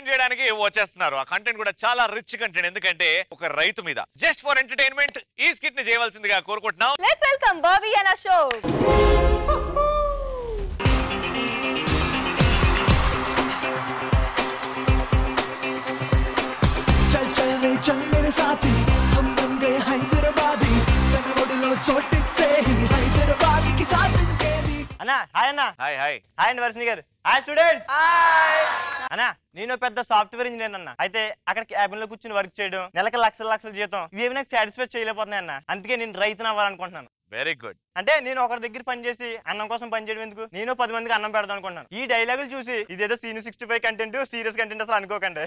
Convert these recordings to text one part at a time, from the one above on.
Content చేయడానికి వచ్చేస్తున్నారు ఆ కంటెంట్ కూడా చాలా రిచ్ కంటెంట్ ఎందుకంటే ఒక రైతు మీద జస్ట్ ఫర్ ఎంటర్టైన్మెంట్ ఈ స్కిట్ ని చేయవలసిందిగా కోరుకుంటున్నాం let's welcome Bobby and Ashok चल चल रे चल मेरे साथी हम बन गए हैदराबादी కనబడిలో చోటిస్తే హైదరాబాద్ కి సాధించేది అన్నా హాయ్ అన్న హాయ్ హాయ్ హాయ్ అండి వర్షిని గారు హాయ్ స్టూడెంట్ అన్నా నేను పెద్ద సాఫ్ట్వేర్ ఇంజనీర్ అన్న అయితే అక్కడ క్యాబిన్ లో కూర్చుని వర్క్ చేయడం నెలకి లక్షల లక్షల జీతం ఇవేమి నాకు సాటిస్ఫై చేయలేకపోతున్నాయి అన్న అందుకే నేను రైతుని అవ్వాలనుకుంటున్నాను వెరీ గుడ్ అంటే నేను ఒకరి దగ్గర పని చేసి అన్నం కోసం పని చేయడం ఎందుకు నేను పది మందికి అన్నం పెడదాం అనుకుంటున్నాను ఈ డైలాగులు చూసి ఇదేదో scene sixty five content serious content అసలు అనుకోకండి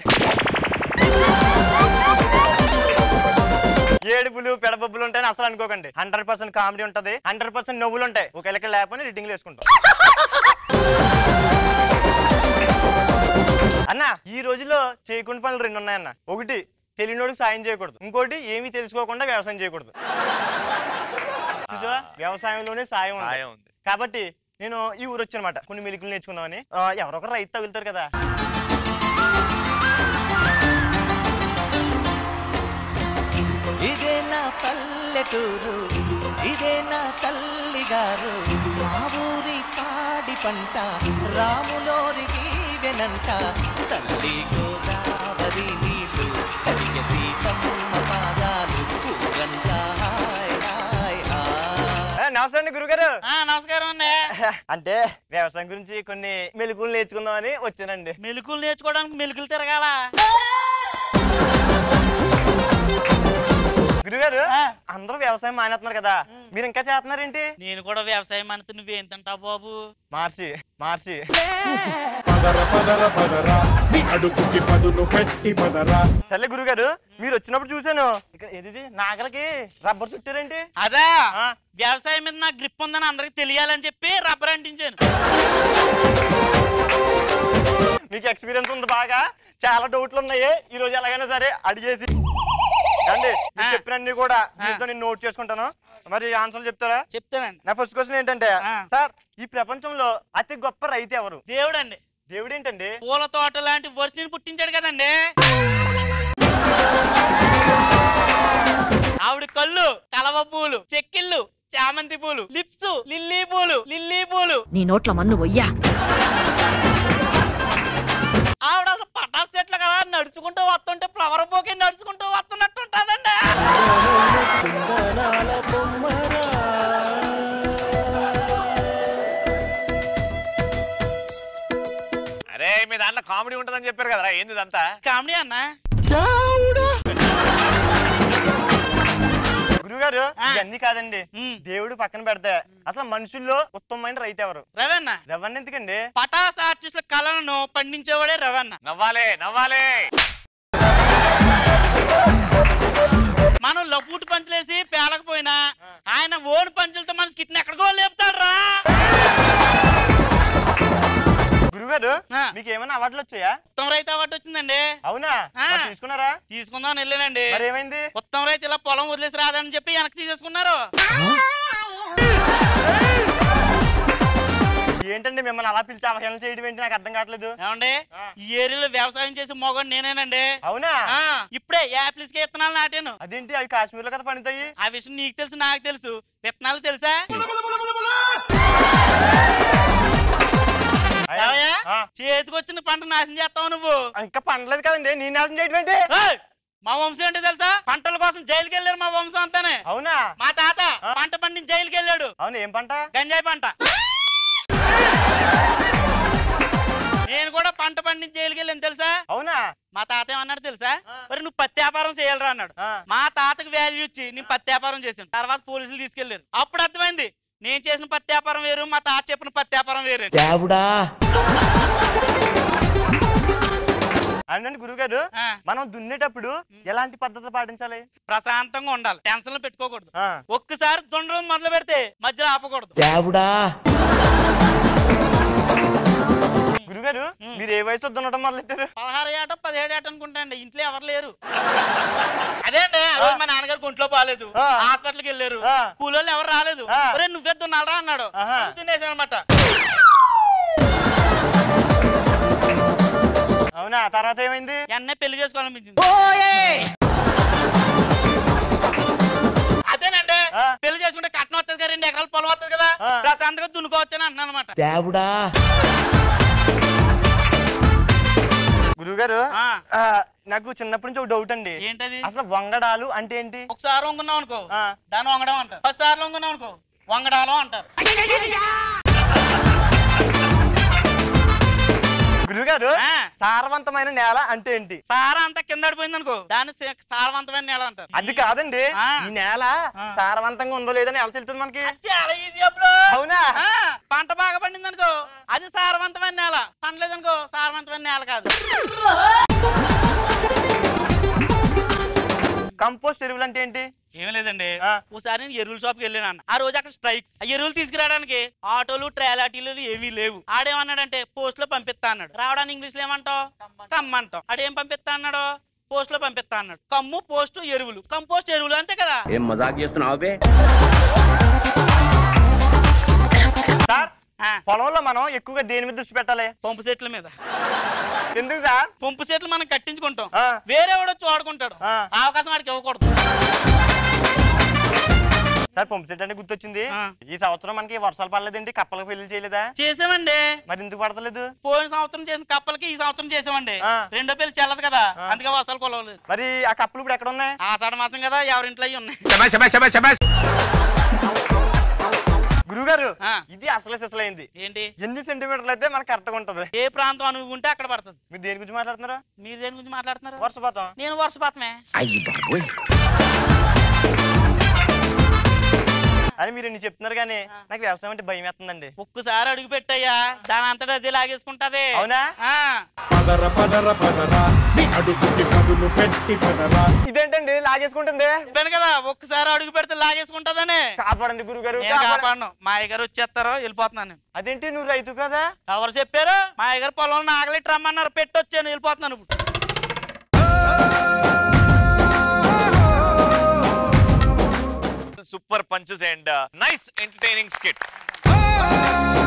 ఏడుపులు పెడబొబ్బులు ఉంటాయని అసలు అనుకోకండి హండ్రెడ్ పర్సెంట్ కామెడీ ఉంటది హండ్రెడ్ పర్సెంట్ నవ్వులు ఉంటాయి ఒకవేళ ఇక్కడ లేకపోతే రిడ్డింగ్లు వేసుకుంటాం అన్న ఈ రోజుల్లో చేయకుండా పనులు రెండు ఉన్నాయన్న ఒకటి తెలియనోడికి సాయం చేయకూడదు ఇంకోటి ఏమీ తెలుసుకోకుండా వ్యవసాయం చేయకూడదు చూసావా? వ్యవసాయంలోనే సాయం ఉంది సాయం ఉంది కాబట్టి నేను ఈ ఊరు వచ్చానమాట కొన్ని మెలికలు నేర్చుకుందామని ఆ, ఎవరో ఒకరు రైతు తగులుతారు కదా ఇదే నా పల్లెటూరు ఇదే నా తల్లి గారు మా ఊరి పాడి పంట రాములోరి దీవెనంట తల్లి గోదావరి నీళ్ళు కడిగ సీతమ్మ పాదాలు ఊరంట హాయ్ హాయ్ హాయ్ ఏ, నమస్తే అండి గురుగారు నమస్కారం అండి అంటే వ్యవసాయం గురించి కొన్ని మెలుకులు నేర్చుకుందామని వచ్చానండి మెలుకులు నేర్చుకోవడానికి మెలుకులు తిరగాల గురుగారు ఆ. అందరూ వ్యవసాయం మానేస్తున్నారు కదా మీరు ఇంకా చేస్తున్నారేంటి నేను కూడా వ్యవసాయం అంత నువ్వేం తింటావు బాబు మార్చి మార్చి పదర పదర పదర నీ అడుగుకి పదును పెట్టి పదరా సర్లే గురుగారు మీరు వచ్చినప్పుడు చూశాను ఇక్కడ ఏది నాగలకి రబ్బర్ చుట్టారేంటి అదా ఆ. వ్యవసాయం మీద నాకు గ్రిప్ ఉందని అందరికి తెలియాలని చెప్పి రబ్బర్ అంటించాను మీకు ఎక్స్పీరియన్స్ ఉంది బాగా చాలా డౌట్లు ఉన్నాయి ఈ రోజు ఎలాగైనా సరే అడిగేసి అండి మీరు ఆ. చెప్పినన్ని కూడా మీతో నేను నోట్ చేసుకుంటాను మరి ఆన్సర్లు చెప్తారా చెప్తానండి నా ఫస్ట్ క్వశ్చన్ ఏంటంటే ఆ. సార్ ఈ ప్రపంచంలో అతి గొప్ప రైతు ఎవరు దేవుడండి దేవుడు ఏంటండి పూల తోట లాంటి వర్షిని పుట్టించాడు కదండి ఆవిడ కళ్ళు కలవ పూలు చెక్కిళ్ళు చామంతి పూలు లిప్స్ లిల్లీ పూలు లిల్లీ పూలు నీ నోట్ల మన్ను వయ్యా ఆవిడ అసలు పటాస్ చెట్లు కదా నడుచుకుంటూ వస్తుంటే ఫ్లవర్ బోకి నడుచుకుంటూ వస్తున్నట్టు ఉంటుందండి అరే మీ దాంట్లో కామెడీ ఉంటుందని చెప్పారు కదా ఏంది ఇదంతా కామెడీ అన్న గురుగారు ఆ. ఇవన్నీ కాదండి ఉమ్. దేవుడు పక్కన పెడితే అసలు మనుషుల్లో ఉత్తమమైన రైతు ఎవరు రవన్న రవ్వన్న ఎందుకండి పటాస్ ఆర్టిస్టుల కళలను పండించేవాడే రవన్న నవ్వాలే నవ్వాలే మనం లఫూట్ పంచులేసి పేలకపోయినా ఆయన ఓన్ పంచులతో మన స్కిట్ని ఎక్కడికో లేపుతాడు రా గురుగారు ఆ. మీకు ఏమైనా అవార్డులు వచ్చాయా ఉత్తమ రైతు అవార్డు వచ్చిందండి అవునా ఆ. మరి తీసుకున్నారా తీసుకుందాం వెళ్ళానండి మరి ఏమైంది ఉత్తమ రైతు ఇలా పొలం వదిలేసి రాదని చెప్పి వెనక్కి తీసేసుకున్నారు ఏంటండి మిమ్మల్ని అలా పిలిచి అవహేళన చేయడం ఏంటి నాకు అర్థం కావట్లేదు ఏమండి ఆ. ఈ ఏరియాలో వ్యవసాయం చేసి మొగడు నేనేనండి అవునా ఆ, ఇప్పుడే యాప్లిస్కి విత్తనాలు నాటాను అదేంటి అవి కాశ్మీర్లో కదా పండుతాయి ఆ విషయం నీకు తెలుసు నాకు తెలుసు విత్తనాలు తెలుసా అయ్యా. ఏమయ్యా? ఆ. చేతికి వచ్చిన పంట నాశనం చేస్తావు నువ్వు ఇంకా పండలేదు కదండి నేను నాశనం చేయడం ఏంటి ఏయ్! మా వంశం ఏంటో తెలుసా పంటల కోసం జైలుకి వెళ్ళారు మా వంశం అంతానే అవునా మా తాత ఆ. పంట పండించి జైలుకి వెళ్ళాడు అవును ఏం పంట గంజాయి పంట నేను కూడా పంట పండించి జైలుకి వెళ్ళాను తెలుసా అవునా మా తాత ఏమన్నాడు తెలుసా ఆ. మరి నువ్వు పత్తి వ్యాపారం చేయాలరా అన్నాడు ఆ. మా తాతకు వాల్యూ ఇచ్చి నేను పత్తి వ్యాపారం చేశాను తర్వాత పోలీసులు తీసుకెళ్లారు అప్పుడు అర్థమైంది నేను చేసిన పత్తి వ్యాపారం వేరు మా తాత చెప్పిన పత్తి వ్యాపారం వేరు అని. అవునండి గురుగారు ఆ. మనం దున్నేటప్పుడు ఎలాంటి పద్ధతి పాటించాలి ప్రశాంతంగా ఉండాలి టెన్షన్ పెట్టుకోకూడదు ఆ. ఒక్కసారి దుండడం మొదలు పెడితే మధ్యలో ఆపకూడదు గురుగారు ఉమ్. మీరు ఏ వయసు దున్నడం మొదలెట్టారు పదహారు ఏట పదిహేడు ఏట అనుకుంటా అండి ఇంట్లో ఎవరు లేరు అదే అండి ఆ రోజు మా నాన్నగారు ఒంట్లో బాగాలేదు ఆ. హాస్పిటల్కి వెళ్ళారు ఆ. కూలోళ్ళు ఎవరు రాలేదు ఆ. ఒరే నువ్వే దున్నాలరా అన్నాడు ఆహా. తినేసాను అనమాట అవునా తర్వాత ఏమైంది ఎన్నే పెళ్లి చేసుకోవాలనిపించింది అదేనండి ఆ. పెళ్లి చేసుకుంటే కట్నం వస్తుంది కదా రెండు ఎకరాల పొలం వస్తుంది కదా ఆ. ప్రశాంతంగా దున్నుకోవచ్చు అని అంటున్నాను అనమాట గురుగారు ఆ. ఆ, నాకు చిన్నప్పటి నుంచి ఒక డౌట్ అండి ఏంటది అసలు వంగడాలు అంటే ఏంటి ఒకసారి వంగున్నాం అనుకో ఆ. దాన్ని వంగడం అంటారు పదిసార్లు వంగున్నాం అనుకో వంగడాలు అంటారు గురుగారు ఆ. సారవంతమైన నేల అంటే ఏంటి సారా అంతా కింద పడిపోయింది అనుకో దాన్ని సే- సారవంతమైన నేల అంటారు అది కాదండి ఆ. ఈ నేల ఆ. సారవంతంగా ఉందో లేదని ఎలా తెలుస్తుంది మనకి అది చాలా ఈజీ అప్పుడు అవునా ఆ, పంట బాగా పండింది అనుకో అది సారవంతమైన నేల పండలేదనుకో సారవంతమైన నేల కాదు కంపోస్ట్ ఎరువులు అంటే ఏంటి ఏం లేదండి ఆ. ఓసారి నేను ఎరువుల షాప్కి వెళ్ళాను అన్న ఆ రోజు అక్కడ స్ట్రైక్ ఆ ఎరువులు తీసుకురావడానికి ఆటోలు ట్రైలాటీలు ఏమీ లేవు ఆడేమన్నాడంటే పోస్ట్ లో పంపిస్తా అన్నాడు రావడానికి ఇంగ్లీష్ లో ఏమంటావు కమ్మంటాం ఆడేం పంపిస్తా అన్నాడు పోస్ట్ లో పంపిస్తా అన్నాడు కమ్ము పోస్ట్ ఎరువులు కంపోస్ట్ ఎరువులు అంతే కదా ఏం మజాక్ చేస్తున్నావు బే సార్ ఆ, పొలంలో మనం ఎక్కువగా దేని మీద దృష్టి పెట్టాలి పంపు సెట్ల మీద ఎందుకు సార్ పంపు సెట్లు మనం కట్టించుకుంటాం ఆ. వేరే వాడు వచ్చి వాడుకుంటాడు ఆ. ఆ అవకాశం వాడికి ఇవ్వకూడదు సార్ పంపు సెట్ అంటే గుర్తొచ్చింది ఆ. ఈ సంవత్సరం మనకి వర్షాలు పడలేదండి కప్పలకు పెళ్లి చేయలేదా చేసామండి మరి ఎందుకు పడతలేదు పోయిన సంవత్సరం చేసిన కప్పలకి ఈ సంవత్సరం చేసామండి ఆ. రెండో పెళ్లి చెల్లదు కదా ఆ. అందుకే వర్షాలు కొలవలేదు మరి ఆ కప్పులు ఇప్పుడు ఎక్కడ ఉన్నాయి ఆషాఢ మాసం కదా ఎవరింట్లో అయ్యి ఉన్నాయి గురుగారు ఆ. ఇది అసలు సిసలైంది ఏంటి ఎన్ని సెంటీమీటర్లు అయితే మనకు కరెక్ట్గా ఉంటుంది ఏ ప్రాంతం అనుకుంటే అక్కడ పడుతుంది మీరు దేని గురించి మాట్లాడుతున్నారు మీరు దేని గురించి మాట్లాడుతున్నారు వర్షపాతం నేను వర్షపాతమే అయ్యి బాబోయ్ అని మీరు ఇన్ని చెప్తున్నారు కానీ నాకు వ్యవసాయం అంటే భయం వేస్తుందండి ఒక్కసారి అడుగు పెట్టయ్యా దాని అంతటా అదే లాగేసుకుంటది అవునా? ఆ. పదర పదర పదరా నీ అడుగుకి పదును పెట్టి పదరా ఇదేంటండి లాగేసుకుంటుంది చెప్పాను కదా ఒక్కసారి అడుగు పెడితే లాగేసుకుంటదని కాపాడండి గురుగారు నేను కాపాడండి. కాపాడను మా అయ్యగారు వచ్చేస్తారు వెళ్ళిపోతున్నాను నేను. అదేంటి నువ్వు రైతు కదా ఎవరు చెప్పారు మా అయ్యగారు పొలంలో నాగలిట్టి రమ్మన్నారు పెట్టి వచ్చాను వెళ్ళిపోతున్నాను ఇప్పుడు super punches and nice entertaining skit